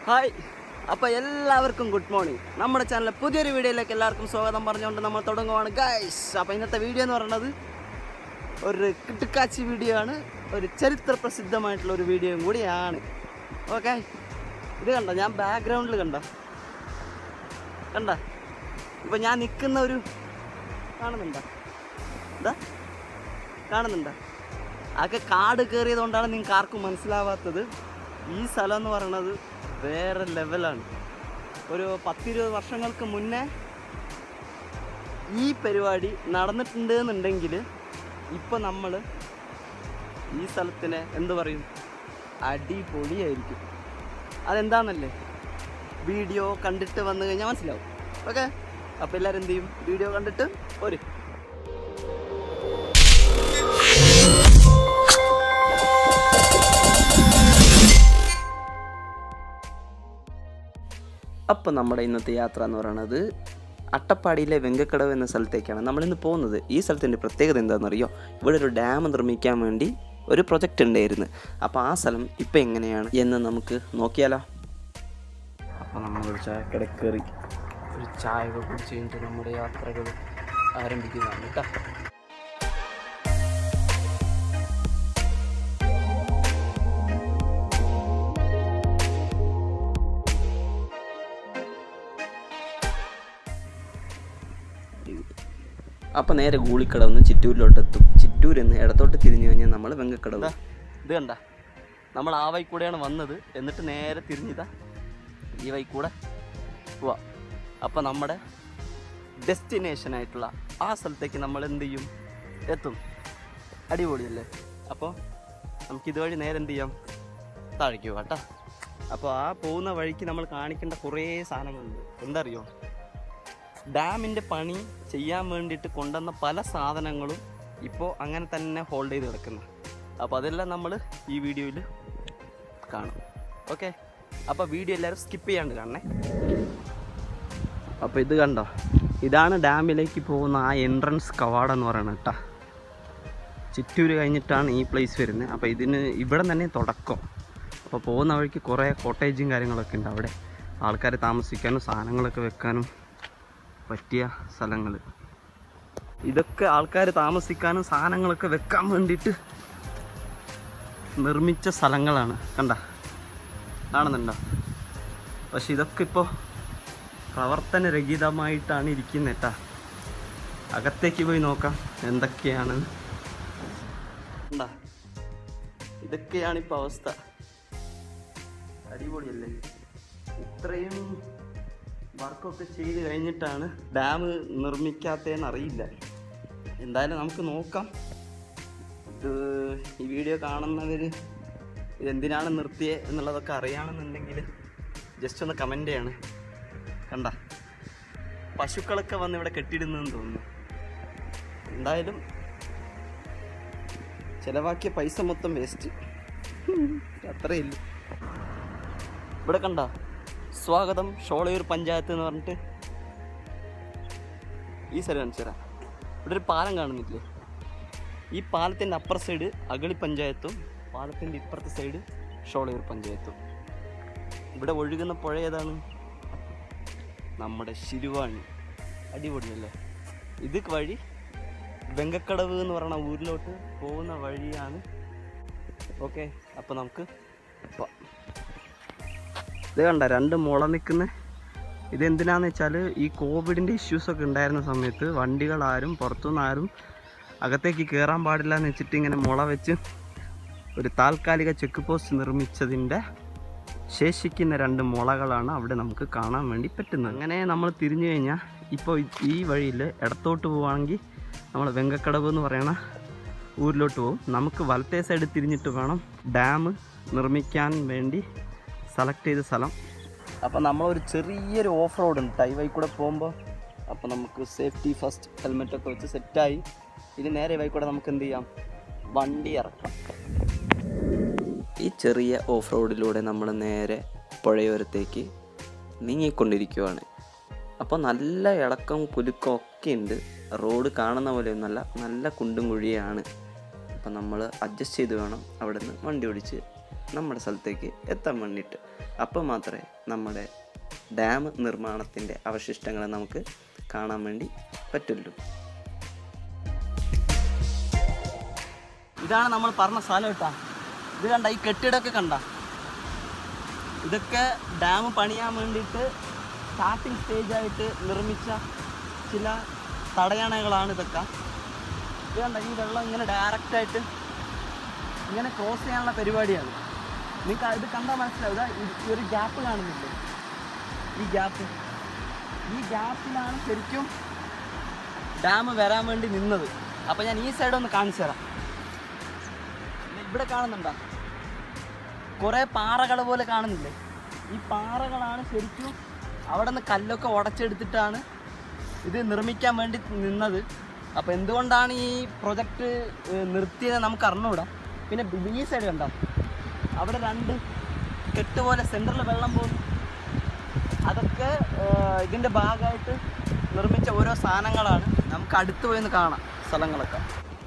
Hi അപ്പോൾ എല്ലാവർക്കും good morning നമ്മുടെ ചാനലിലെ പുതിയൊരു വീഡിയോയിലേക്ക് എല്ലാവർക്കും സ്വാഗതം പറഞ്ഞുകൊണ്ട് നമ്മൾ തുടങ്ങുവാണ് ഗൈസ് അപ്പോൾ ഇന്നത്തെ വീഡിയോ എന്ന് പറയുന്നത് ഒരു കിട്ടുക്കാച്ചി വീഡിയോ ആണ് ഒരു ചരിത്ര പ്രസിദ്ധമായിട്ടുള്ള ഒരു വീഡിയോയും കൂടിയാണ് ഓക്കെ ഇത് കണ്ടോ ഞാൻ ബാക്ക്ഗ്രൗണ്ടിൽ കണ്ടോ കണ്ട ഇപ്പം ഞാൻ നിൽക്കുന്ന ഒരു കാണുന്നുണ്ടോ എന്താ കാണുന്നുണ്ടോ അതൊക്കെ കാട് കയറിയതുകൊണ്ടാണ് നിങ്ങൾക്ക് ആർക്കും മനസ്സിലാവാത്തത് ഈ സ്ഥലം എന്ന് പറയുന്നത് വേറെ ലെവലാണ് ഒരു പത്തിരുപത് വർഷങ്ങൾക്ക് മുന്നേ ഈ പരിപാടി നടന്നിട്ടുണ്ട് എന്നുണ്ടെങ്കിൽ ഇപ്പം നമ്മൾ ഈ സ്ഥലത്തിന് എന്ത് പറയും അടിപൊളിയായിരിക്കും അതെന്താണെന്നല്ലേ വീഡിയോ കണ്ടിട്ട് വന്നു കഴിഞ്ഞാൽ മനസ്സിലാവും ഓക്കെ അപ്പോൾ എല്ലാവരും എന്ത് ചെയ്യും വീഡിയോ കണ്ടിട്ട് ഒരു അപ്പോൾ നമ്മുടെ ഇന്നത്തെ യാത്ര എന്ന് പറയുന്നത് അട്ടപ്പാടിയിലെ വെങ്കക്കടവ് എന്ന സ്ഥലത്തേക്കാണ് നമ്മളിന്ന് പോകുന്നത് ഈ സ്ഥലത്തിൻ്റെ പ്രത്യേകത എന്താണെന്നറിയോ ഇവിടെ ഒരു ഡാം നിർമ്മിക്കാൻ വേണ്ടി ഒരു പ്രൊജക്റ്റ് ഉണ്ടായിരുന്നു അപ്പോൾ ആ സ്ഥലം ഇപ്പം എങ്ങനെയാണ് എന്ന് നമുക്ക് നോക്കിയാലോ അപ്പോൾ നമ്മളൊരു ചായക്കട കയറി ഒരു ചായ ഒക്കെ കുടിച്ച് കഴിഞ്ഞിട്ട് നമ്മുടെ യാത്രകൾ ആരംഭിക്കുന്നതാണ് കേട്ടോ അപ്പോൾ നേരെ ഗൂളിക്കടവ് നിന്ന് ചിറ്റൂരിലോട്ട് എത്തും ചിറ്റൂരിൽ നിന്ന് ഇടത്തോട്ട് തിരിഞ്ഞു കഴിഞ്ഞാൽ നമ്മൾ വെങ്കക്കടവ് ഇത് കണ്ട നമ്മൾ ആ വഴി കൂടെയാണ് വന്നത് എന്നിട്ട് നേരെ തിരിഞ്ഞിതാ ഈ വഴി കൂടെ പോവാം അപ്പോൾ നമ്മുടെ ഡെസ്റ്റിനേഷൻ ആയിട്ടുള്ള ആ സ്ഥലത്തേക്ക് നമ്മൾ എന്ത് ചെയ്യും എത്തും അടിപൊളിയല്ലേ അപ്പോൾ നമുക്ക് ഇതുവഴി നേരെ എന്ത് ചെയ്യാം താഴേക്ക് പോവാം കേട്ടോ അപ്പോൾ ആ പോകുന്ന വഴിക്ക് നമ്മൾ കാണിക്കേണ്ട കുറേ സാധനങ്ങളുണ്ട് എന്താ അറിയോ ഡാമിൻ്റെ പണി ചെയ്യാൻ വേണ്ടിയിട്ട് കൊണ്ടുവന്ന പല സാധനങ്ങളും ഇപ്പോൾ അങ്ങനെ തന്നെ ഹോൾഡ് ചെയ്ത് കിടക്കുന്നു അപ്പോൾ അതെല്ലാം നമ്മൾ ഈ വീഡിയോയിൽ കാണും ഓക്കെ അപ്പോൾ വീഡിയോ എല്ലാവരും സ്കിപ്പ് ചെയ്യാണ്ട് കാണണേ അപ്പോൾ ഇത് കണ്ടോ ഇതാണ് ഡാമിലേക്ക് പോകുന്ന ആ എൻട്രൻസ് കവാടം എന്ന് പറയുന്നത് കേട്ടോ ചിറ്റൂർ കഴിഞ്ഞിട്ടാണ് ഈ പ്ലേസ് വരുന്നത് അപ്പോൾ ഇതിന് ഇവിടെ തന്നെ തുടക്കം അപ്പോൾ പോകുന്ന വഴിക്ക് കുറേ കോട്ടേജും കാര്യങ്ങളൊക്കെ ഉണ്ട് അവിടെ ആൾക്കാർ താമസിക്കാനും സാധനങ്ങളൊക്കെ വെക്കാനും പറ്റിയ സ്ഥലങ്ങൾ ഇതൊക്കെ ആൾക്കാർ താമസിക്കാനും സാധനങ്ങളൊക്കെ വെക്കാൻ വേണ്ടിയിട്ട് നിർമ്മിച്ച സ്ഥലങ്ങളാണ് കണ്ട കാണുന്നുണ്ടോ പക്ഷെ ഇതൊക്കെ ഇപ്പോൾ പ്രവർത്തനരഹിതമായിട്ടാണ് ഇരിക്കുന്നത് കേട്ടാ അകത്തേക്ക് പോയി നോക്കാം എന്തൊക്കെയാണ് കണ്ടാ ഇതൊക്കെയാണ് ഇപ്പോൾ അവസ്ഥ അടിപൊളിയല്ലേ ഇത്രയും വർക്കൊക്കെ ചെയ്ത് കഴിഞ്ഞിട്ടാണ് ഡാം നിർമ്മിക്കാത്തതെന്ന് അറിയില്ല എന്തായാലും നമുക്ക് നോക്കാം ഇത് ഈ വീഡിയോ കാണുന്നവർ ഇതെന്തിനാണ് നിർത്തിയത് എന്നുള്ളതൊക്കെ അറിയാണെന്നുണ്ടെങ്കിൽ ജസ്റ്റ് ഒന്ന് കമൻ്റ് ചെയ്യണം കണ്ട പശുക്കളൊക്കെ വന്ന് ഇവിടെ കെട്ടിയിടുന്നതെന്ന് തോന്നുന്നു എന്തായാലും ചിലവാക്കിയ പൈസ മൊത്തം വേസ്റ്റ് അത്രയില്ല ഇവിടെ കണ്ട സ്വാഗതം ഷോളയൂർ പഞ്ചായത്ത് എന്ന് പറഞ്ഞിട്ട് ഈ സ്ഥലം കാണിച്ചു തരാം ഇവിടെ ഒരു പാലം കാണുന്നില്ലേ ഈ പാലത്തിൻ്റെ അപ്പുറ സൈഡ് അഗളി പഞ്ചായത്തും പാലത്തിൻ്റെ ഇപ്പുറത്തെ സൈഡ് ഷോളയൂർ പഞ്ചായത്തും ഇവിടെ ഒഴുകുന്ന പുഴ ഏതാണ് നമ്മുടെ ശിരുവാണി അടിപൊളിയല്ലേ ഇത് വഴി വെങ്കക്കടവ് എന്ന് പറയുന്ന ഊരിലോട്ട് പോകുന്ന വഴിയാണ് ഓക്കെ അപ്പോൾ നമുക്ക് പോവാം ഇത് കണ്ട രണ്ട് മുള നിൽക്കുന്ന ഇതെന്തിനാന്ന് വെച്ചാൽ ഈ കോവിഡിൻ്റെ ഇഷ്യൂസൊക്കെ ഉണ്ടായിരുന്ന സമയത്ത് വണ്ടികളാരും പുറത്തുനിന്ന് ആരും അകത്തേക്ക് കയറാൻ പാടില്ല എന്ന് വെച്ചിട്ട് ഇങ്ങനെ മുള വെച്ച് ഒരു താൽക്കാലിക ചെക്ക് പോസ്റ്റ് നിർമ്മിച്ചതിൻ്റെ ശേഷിക്കുന്ന രണ്ട് മുളകളാണ് അവിടെ നമുക്ക് കാണാൻ വേണ്ടി പറ്റുന്നത് അങ്ങനെ നമ്മൾ തിരിഞ്ഞു കഴിഞ്ഞാൽ ഇപ്പോൾ ഈ വഴിയിൽ ഇടത്തോട്ട് പോവുകയാണെങ്കിൽ നമ്മൾ വെങ്കക്കടവ് എന്ന് പറയുന്ന ഊരിലോട്ട് പോകും നമുക്ക് വലത്തേ സൈഡ് തിരിഞ്ഞിട്ട് വേണം ഡാം നിർമ്മിക്കാൻ വേണ്ടി സെലക്ട് ചെയ്ത സ്ഥലം അപ്പോൾ നമ്മളൊരു ചെറിയൊരു ഓഫ് റോഡ് ഉണ്ട് ടൈ വഴി കൂടെ പോകുമ്പോൾ അപ്പോൾ നമുക്ക് സേഫ്റ്റി ഫസ്റ്റ് ഹെൽമെറ്റൊക്കെ വെച്ച് സെറ്റായി ഇനി നേരെ വഴി കൂടെ നമുക്ക് എന്ത് ചെയ്യാം വണ്ടി ഇറക്കാം ഈ ചെറിയ ഓഫ് റോഡിലൂടെ നമ്മൾ നേരെ പുഴയോരത്തേക്ക് നീങ്ങിക്കൊണ്ടിരിക്കുവാണ് അപ്പോൾ നല്ല ഇളക്കം കുലുക്കം ഒക്കെ ഉണ്ട് റോഡ് കാണുന്ന പോലെയൊന്നുമല്ല നല്ല കുണ്ടും കുഴിയാണ് അപ്പം നമ്മൾ അഡ്ജസ്റ്റ് ചെയ്ത് വേണം അവിടെ നിന്ന് വണ്ടി ഓടിച്ച് നമ്മുടെ സ്ഥലത്തേക്ക് എത്താൻ വേണ്ടിയിട്ട് അപ്പോൾ മാത്രമേ നമ്മുടെ ഡാം നിർമ്മാണത്തിൻ്റെ അവശിഷ്ടങ്ങളെ നമുക്ക് കാണാൻ വേണ്ടി പറ്റുള്ളൂ ഇതാണ് നമ്മൾ പറഞ്ഞ സ്ഥലം കേട്ടാ ഇത് കണ്ട ഈ കെട്ടിടമൊക്കെ കണ്ട ഇതൊക്കെ ഡാം പണിയാൻ വേണ്ടിയിട്ട് സ്റ്റാർട്ടിങ് സ്റ്റേജായിട്ട് നിർമ്മിച്ച ചില തടയണകളാണ് ഇതൊക്കെ ഇത് കണ്ട ഈ വെള്ളം ഇങ്ങനെ ഡയറക്റ്റായിട്ട് ഇങ്ങനെ ക്രോസ് ചെയ്യാനുള്ള പരിപാടിയാണ് നിങ്ങൾക്ക് ഇത് കണ്ടാൽ മനസ്സിലാവും ഇതാ ഈ- ഈ ഒരു ഗ്യാപ്പ് കാണുന്നില്ലേ ഈ ഗ്യാപ്പ് ഈ ഗ്യാപ്പിലാണ് ശരിക്കും ഡാം വരാൻ വേണ്ടി നിന്നത് അപ്പോൾ ഞാൻ ഈ സൈഡ് ഒന്ന് കാണിച്ചു തരാം ഇവിടെ കാണുന്നുണ്ടോ കുറേ പാറകൾ പോലെ കാണുന്നില്ലേ ഈ പാറകളാണ് ശരിക്കും അവിടെ നിന്ന് കല്ലൊക്കെ ഉടച്ചെടുത്തിട്ടാണ് ഇത് നിർമ്മിക്കാൻ വേണ്ടി നിന്നത് അപ്പോൾ എന്തുകൊണ്ടാണ് ഈ പ്രൊജക്റ്റ് നിർത്തിയത് നമുക്ക് അറിഞ്ഞുകൂടാ പിന്നെ ഈ സൈഡ് കണ്ടോ അവിടെ രണ്ട് കെട്ട് പോലെ സെൻറ്ററിൽ വെള്ളം പോകുന്നു അതൊക്കെ ഏഹ്, ഇതിൻ്റെ ഭാഗമായിട്ട് നിർമ്മിച്ച ഓരോ സാധനങ്ങളാണ് നമുക്ക് അടുത്ത് പോയി ഒന്ന് കാണാം സ്ഥലങ്ങളൊക്കെ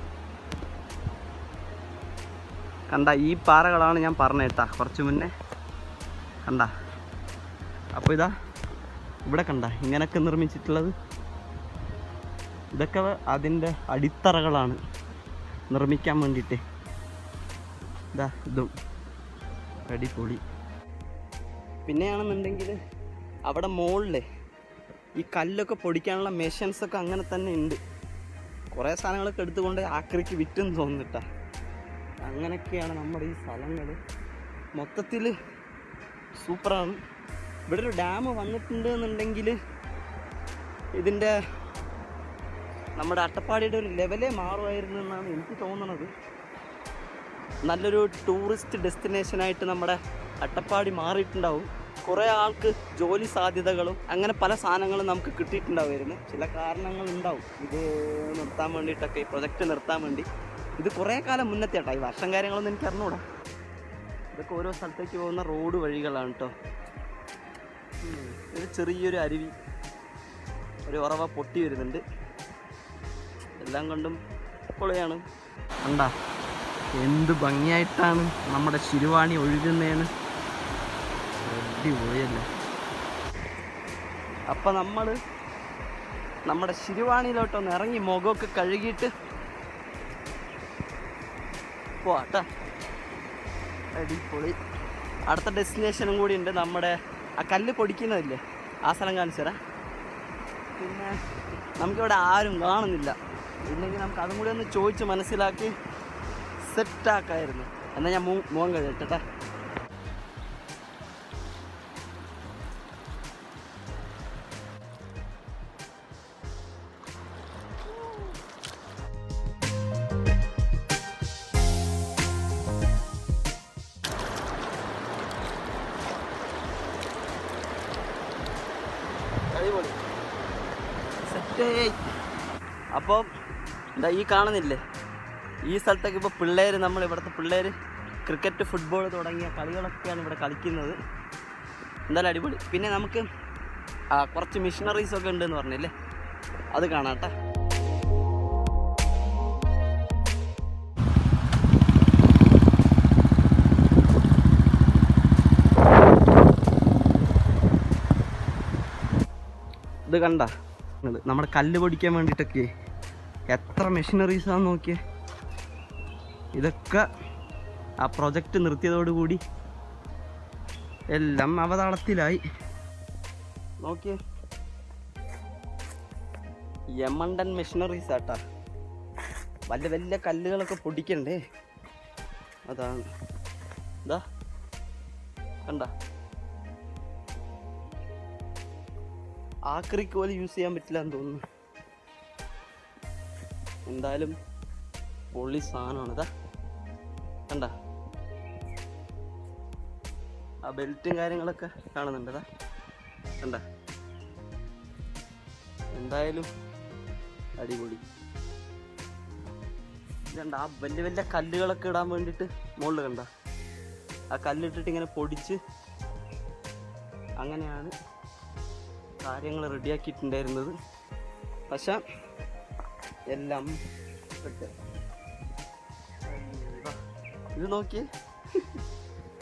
കണ്ട ഈ പാറകളാണ് ഞാൻ പറഞ്ഞേട്ടാ കുറച്ച് മുന്നേ കണ്ട അപ്പോൾ ഇതാ ഇവിടെ കണ്ട ഇങ്ങനൊക്കെ നിർമ്മിച്ചിട്ടുള്ളത് ഇതൊക്കെ അതിൻ്റെ അടിത്തറകളാണ് നിർമ്മിക്കാൻ വേണ്ടിയിട്ട് ഇതാ ഇതും അടിപൊളി പിന്നെയാണെന്നുണ്ടെങ്കിൽ അവിടെ മുകളിൽ ഈ കല്ലൊക്കെ പൊടിക്കാനുള്ള മെഷീൻസ് ഒക്കെ അങ്ങനെ തന്നെ ഉണ്ട് കുറേ സാധനങ്ങളൊക്കെ എടുത്തുകൊണ്ട് ആക്രിക്ക് വിറ്റെന്ന് തോന്നുന്നിട്ടാ അങ്ങനെയൊക്കെയാണ് നമ്മുടെ ഈ സ്ഥലങ്ങൾ മൊത്തത്തിൽ സൂപ്പറാണ് ഇവിടെ ഒരു ഡാം വന്നിട്ടുണ്ട് എന്നുണ്ടെങ്കിൽ ഇതിൻ്റെ നമ്മുടെ അട്ടപ്പാടിയുടെ ഒരു ലെവലേ മാറുമായിരുന്നു എന്നാണ് എനിക്ക് തോന്നുന്നത് നല്ലൊരു ടൂറിസ്റ്റ് ഡെസ്റ്റിനേഷനായിട്ട് നമ്മുടെ അട്ടപ്പാടി മാറിയിട്ടുണ്ടാവും കുറേ ആൾക്ക് ജോലി സാധ്യതകളും അങ്ങനെ പല സാധനങ്ങളും നമുക്ക് കിട്ടിയിട്ടുണ്ടാവുമായിരുന്നു ചില കാരണങ്ങൾ ഉണ്ടാവും ഇത് നിർത്താൻ വേണ്ടിയിട്ടൊക്കെ ഈ പ്രൊജക്റ്റ് നിർത്താൻ വേണ്ടി ഇത് കുറേ കാലം മുന്നത്തെ കേട്ടോ ഈ വർഷം കാര്യങ്ങളൊന്നും എനിക്ക് അറിഞ്ഞൂടാ ഇതൊക്കെ ഓരോ സ്ഥലത്തേക്ക് പോകുന്ന റോഡ് വഴികളാണ് കേട്ടോ ഒരു ചെറിയൊരു അരുവി ഒരു ഉറവ പൊട്ടി വരുന്നുണ്ട് എല്ലാം കൊണ്ടും പൊളിയാണ് കണ്ടാ എന്ത് ഭംഗിയായിട്ടാണ് നമ്മുടെ ശിരുവാണി ഒഴുകുന്നതെന്ന് അടിപൊളിയല്ലേ അപ്പം നമ്മൾ നമ്മുടെ ശിരുവാണിയിലോട്ടൊന്ന് ഇറങ്ങി മുഖമൊക്കെ കഴുകിയിട്ട് പോവാട്ടാ അടിപൊളി അടുത്ത ഡെസ്റ്റിനേഷനും കൂടി ഉണ്ട് നമ്മുടെ ആ കല്ല് പൊടിക്കുന്നതില്ലേ ആ സ്ഥലം കാണിച്ചു തരാം പിന്നെ നമുക്കിവിടെ ആരും കാണുന്നില്ല ഇല്ലെങ്കിൽ നമുക്ക് അതും കൂടി ഒന്ന് ചോദിച്ച് മനസ്സിലാക്കി സെറ്റാക്കായിരുന്നു എന്നാൽ ഞാൻ മൂ- മുഖം കഴിയട്ടെ അടിപൊളി സെറ്റ് അപ്പോൾ എന്താ ഈ കാണുന്നില്ലേ ഈ സ്ഥലത്തൊക്കെ ഇപ്പോൾ പിള്ളേർ നമ്മൾ ഇവിടുത്തെ പിള്ളേർ ക്രിക്കറ്റ് ഫുട്ബോൾ തുടങ്ങിയ കളികളൊക്കെയാണ് ഇവിടെ കളിക്കുന്നത് എന്തായാലും അടിപൊളി പിന്നെ നമുക്ക് ആ, കുറച്ച് മിഷനറീസ് ഒക്കെ ഉണ്ടെന്ന് പറഞ്ഞില്ലേ അത് കാണാം കേട്ടോ ഇത് കണ്ട ഇത് നമ്മുടെ കല്ല് പൊടിക്കാൻ വേണ്ടിയിട്ടൊക്കെ എത്ര മെഷീനറീസ് ആണെന്ന് നോക്കിയേ ഇതൊക്കെ ആ പ്രൊജക്റ്റ് നിർത്തിയതോടുകൂടി എല്ലാം അവതാളത്തിലായി നോക്കിയേ യമണ്ടൻ മെഷീനറീസ് ആട്ടാ വലിയ വലിയ കല്ലുകളൊക്കെ പൊടിക്കണ്ടേ അതാണ് ഇതാ കണ്ട ആക്രിക്ക് പോലും യൂസ് ചെയ്യാൻ പറ്റില്ല എന്ന് തോന്നുന്നു എന്തായാലും പൊള്ളി സാധനമാണ് ഇതാ കണ്ട ആ ബെൽറ്റും കാര്യങ്ങളൊക്കെ കാണുന്നുണ്ട് ഇതാ കണ്ട എന്തായാലും അടിപൊളി ഇതുണ്ട് ആ വലിയ വലിയ കല്ലുകളൊക്കെ ഇടാൻ വേണ്ടിയിട്ട് മുകളിൽ കണ്ട ആ കല്ലിട്ടിട്ട് ഇങ്ങനെ പൊടിച്ച് അങ്ങനെയാണ് കാര്യങ്ങൾ റെഡിയാക്കിയിട്ടുണ്ടായിരുന്നത് പക്ഷെ എല്ലാം പെട്ട് അയ്യോ. ഇത് നോക്കി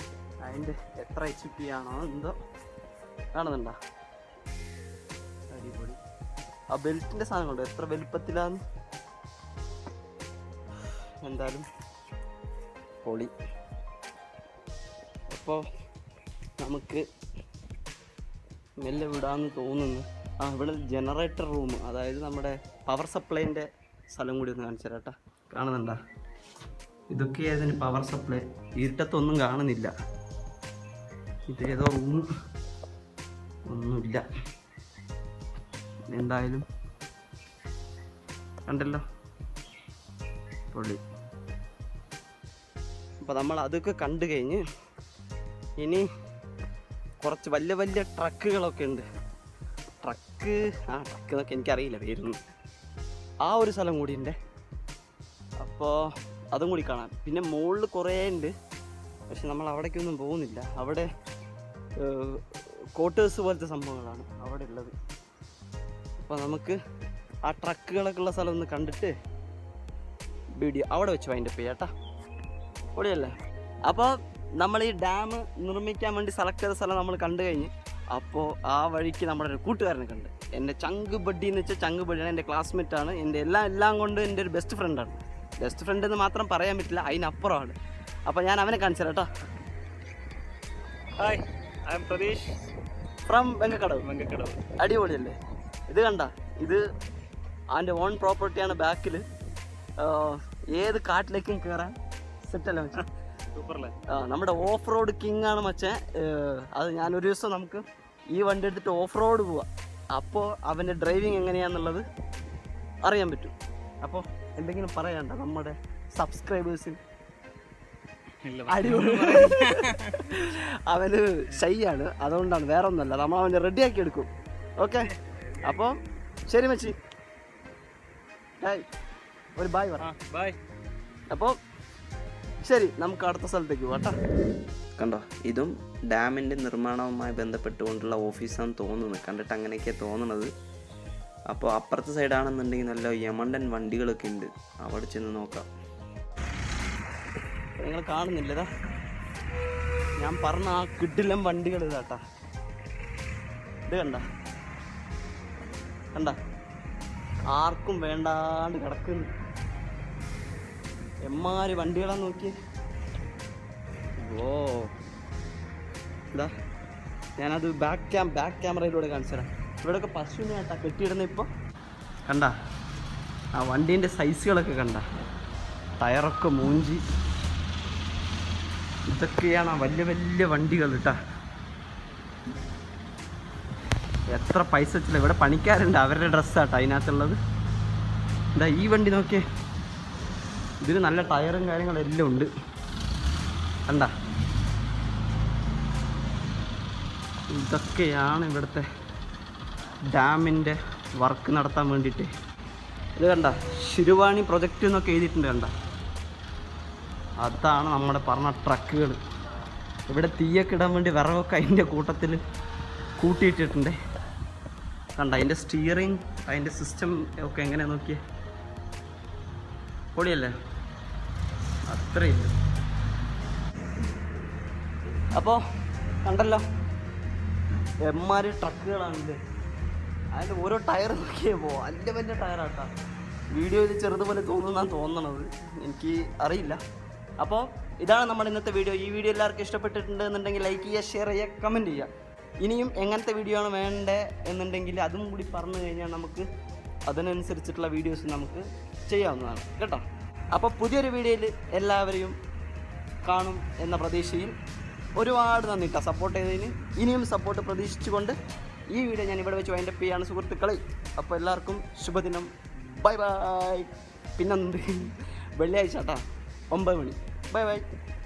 അതിൻ്റെ എത്ര എച്ച് പി ആണോ എന്തോ കാണുന്നുണ്ടോ അടിപൊളി ആ ബെൽറ്റിൻ്റെ സാധനം കൊണ്ട് എത്ര വലുപ്പത്തിലാന്ന് എന്തായാലും പൊളി അപ്പോൾ നമുക്ക് മെല്ലെ വിടാമെന്ന് തോന്നുന്നു ആ ഇവിടെ ജനറേറ്റർ റൂം അതായത് നമ്മുടെ പവർ സപ്ലൈൻ്റെ സ്ഥലം കൂടി ഒന്ന് കാണിച്ചു തരാം കേട്ടോ കാണുന്നുണ്ടോ ഇതൊക്കെയായിരുന്നു പവർ സപ്ലൈ ഇരുട്ടത്തൊന്നും കാണുന്നില്ല ഇതേതോ റൂം ഒന്നുമില്ല എന്തായാലും കണ്ടല്ലോ പൊള്ളി അപ്പോൾ നമ്മൾ അതൊക്കെ കണ്ടു കഴിഞ്ഞ് ഇനി കുറച്ച് വലിയ വലിയ ട്രക്കുകളൊക്കെ ഉണ്ട് ട്രക്ക് ആ ട്രക്ക് എന്നൊക്കെ എനിക്കറിയില്ല പേരൊന്നും ആ ഒരു സ്ഥലം കൂടി ഉണ്ട് അപ്പോൾ അതും കൂടി കാണാം പിന്നെ മുകളിൽ കുറേ ഉണ്ട് പക്ഷെ നമ്മൾ അവിടേക്കൊന്നും പോകുന്നില്ല അവിടെ ക്വാർട്ടേഴ്സ് പോലത്തെ സംഭവങ്ങളാണ് അവിടെ ഉള്ളത് അപ്പോൾ നമുക്ക് ആ ട്രക്കുകളൊക്കെ ഉള്ള സ്ഥലം ഒന്ന് കണ്ടിട്ട് വീഡിയോ അവിടെ വെച്ച് വൈൻഡ് അപ്പ് ചെയ്യാട്ടാ പൊളിയല്ലേ അപ്പോൾ നമ്മൾ ഈ ഡാം നിർമ്മിക്കാൻ വേണ്ടി സെലക്ട് ചെയ്ത സ്ഥലം നമ്മൾ കണ്ടു കഴിഞ്ഞ് അപ്പോൾ ആ വഴിക്ക് നമ്മുടെ ഒരു കൂട്ടുകാരനെ കണ്ട് എൻ്റെ ചങ്ക് ബഡ്ഡി എന്ന് വെച്ചാൽ ചങ്ക് ബഡ്ഡിയാണ് എൻ്റെ ക്ലാസ്മേറ്റ് ആണ് എൻ്റെ എല്ലാം എല്ലാം കൊണ്ട് എൻ്റെ ഒരു ബെസ്റ്റ് ഫ്രണ്ടാണ് ബെസ്റ്റ് ഫ്രണ്ട് എന്ന് മാത്രം പറയാൻ പറ്റില്ല അതിനപ്പുറമാണ് അപ്പോൾ ഞാൻ അവനെ കാണിച്ചു തരാം കേട്ടോ hi I'm Pratheesh from Venkakkadavu Mankakkadavu അടിപൊളിയല്ലേ ഇത് കണ്ട ഇത് അവൻ്റെ ഓൺ പ്രോപ്പർട്ടിയാണ് ബാക്കിൽ ഏത് കാട്ടിലേക്കും കയറാൻ സെറ്റല്ലേ മച്ചാ സൂപ്പറല്ലേ ആ, നമ്മുടെ ഓഫ് റോഡ് കിങ് ആണ് മച്ചേ ഏഹ്, അത് ഞാൻ ഒരു ദിവസം നമുക്ക് ഈ വണ്ടി എടുത്തിട്ട് ഓഫ് റോഡ് പോവാം അപ്പോൾ അവൻ്റെ ഡ്രൈവിംഗ് എങ്ങനെയാന്നുള്ളത് അറിയാൻ പറ്റും അപ്പോൾ എന്തെങ്കിലും പറയണ്ട നമ്മുടെ സബ്സ്ക്രൈബേഴ്സിന് ഇല്ല അടിപൊളി അവന് ഷൈയാണ് അതുകൊണ്ടാണ് വേറെ ഒന്നുമല്ല നമ്മൾ അവനെ റെഡിയാക്കി എടുക്കും ഓക്കെ അപ്പോൾ ശരി മച്ചി ഹായ് ഒരു ബായ് പറ ആ ബൈ അപ്പോൾ ശരി നമുക്ക് അടുത്ത സ്ഥലത്തേക്ക് പോകാം കേട്ടോ കണ്ടോ ഇതും ഡാമിൻ്റെ നിർമ്മാണവുമായി ബന്ധപ്പെട്ടുകൊണ്ടുള്ള ഓഫീസാന്ന് തോന്നുന്നു കണ്ടിട്ട് അങ്ങനെയൊക്കെയാണ് തോന്നുന്നത് അപ്പോൾ അപ്പുറത്തെ സൈഡാണെന്നുണ്ടെങ്കിൽ നല്ല യമണ്ടൻ വണ്ടികളൊക്കെ ഉണ്ട് അവിടെ ചെന്ന് നോക്കാം നിങ്ങൾ കാണുന്നില്ലതാ ഞാൻ പറഞ്ഞ ആ കിഡിലം വണ്ടികൾ ഇതാട്ടാ ഇത് കണ്ട കണ്ട ആർക്കും വേണ്ടാണ്ട് കിടക്കുന്നു എമ്മാര് വണ്ടികളാ നോക്കി ഓ ഇതാ ഞാനത് ബാക്ക് ക്യാം ബാക്ക് ക്യാമറയിലൂടെ കാണിച്ചു തരാം ഇവിടെയൊക്കെ പശുവിനെ ആട്ടാ കെട്ടിയിടുന്ന ഇപ്പോൾ കണ്ട ആ വണ്ടീൻ്റെ സൈസുകളൊക്കെ കണ്ട ടയറൊക്കെ മൂഞ്ചി ഇതൊക്കെയാണ് ആ വലിയ വലിയ വണ്ടികൾ കേട്ടാ എത്ര പൈസ വെച്ചില്ല ഇവിടെ പണിക്കാരുണ്ട് അവരുടെ ഡ്രസ്സാട്ടോ അതിനകത്തുള്ളത് എന്താ ഈ വണ്ടി നോക്കിയേ ഇതിന് നല്ല ടയറും കാര്യങ്ങളും എല്ലാം ഉണ്ട് കണ്ട ഇതൊക്കെയാണ് ഇവിടുത്തെ ഡാമിൻ്റെ വർക്ക് നടത്താൻ വേണ്ടിയിട്ട് ഇത് കണ്ട ശിരുവാണി പ്രൊജക്റ്റ് എന്നൊക്കെ എഴുതിയിട്ടുണ്ട് കണ്ട അതാണ് നമ്മുടെ പറഞ്ഞ ട്രക്കുകൾ ഇവിടെ തീയൊക്കെ ഇടാൻ വേണ്ടി വിറകൊക്കെ അതിൻ്റെ കൂട്ടത്തിൽ കൂട്ടിയിട്ടിട്ടുണ്ട് കണ്ട അതിൻ്റെ സ്റ്റിയറിങ് അതിൻ്റെ സിസ്റ്റം ഒക്കെ എങ്ങനെയാ നോക്കിയേ പൊളിയല്ലേ അത്രയില്ല അപ്പോൾ കണ്ടല്ലോ എമ്മാര് ട്രക്കുകളാണില്ലേ അതിൻ്റെ ഓരോ ടയർ നോക്കിയേ പോ വലിയ വലിയ ടയറാട്ടാ വീഡിയോയിൽ ചെറുതുപോലെ തോന്നുന്നാണ് തോന്നണത് എനിക്ക് അറിയില്ല അപ്പോൾ ഇതാണ് നമ്മുടെ ഇന്നത്തെ വീഡിയോ ഈ വീഡിയോ എല്ലാവർക്കും ഇഷ്ടപ്പെട്ടിട്ടുണ്ട് എന്നുണ്ടെങ്കിൽ ലൈക്ക് ചെയ്യുക ഷെയർ ചെയ്യുക കമൻറ്റ് ചെയ്യുക ഇനിയും എങ്ങനത്തെ വീഡിയോ ആണ് വേണ്ടത് എന്നുണ്ടെങ്കിൽ അതും കൂടി പറഞ്ഞു കഴിഞ്ഞാൽ നമുക്ക് അതിനനുസരിച്ചിട്ടുള്ള വീഡിയോസ് നമുക്ക് ചെയ്യാവുന്നതാണ് കേട്ടോ അപ്പോൾ പുതിയൊരു വീഡിയോയിൽ എല്ലാവരെയും കാണും എന്ന പ്രതീക്ഷയിൽ ഒരുപാട് നന്ദി കേട്ടോ സപ്പോർട്ട് ചെയ്തതിന് ഇനിയും സപ്പോർട്ട് പ്രതീക്ഷിച്ചുകൊണ്ട് ഈ വീഡിയോ ഞാൻ ഇവിടെ വെച്ച് വൈൻഡപ്പ് ചെയ്യാണ് സുഹൃത്തുക്കളെ അപ്പോൾ എല്ലാവർക്കും ശുഭദിനം ബൈ ബൈ പിന്നെന്ത് വെള്ളിയാഴ്ച കേട്ടോ ഒമ്പത് മണി ബൈ ബൈ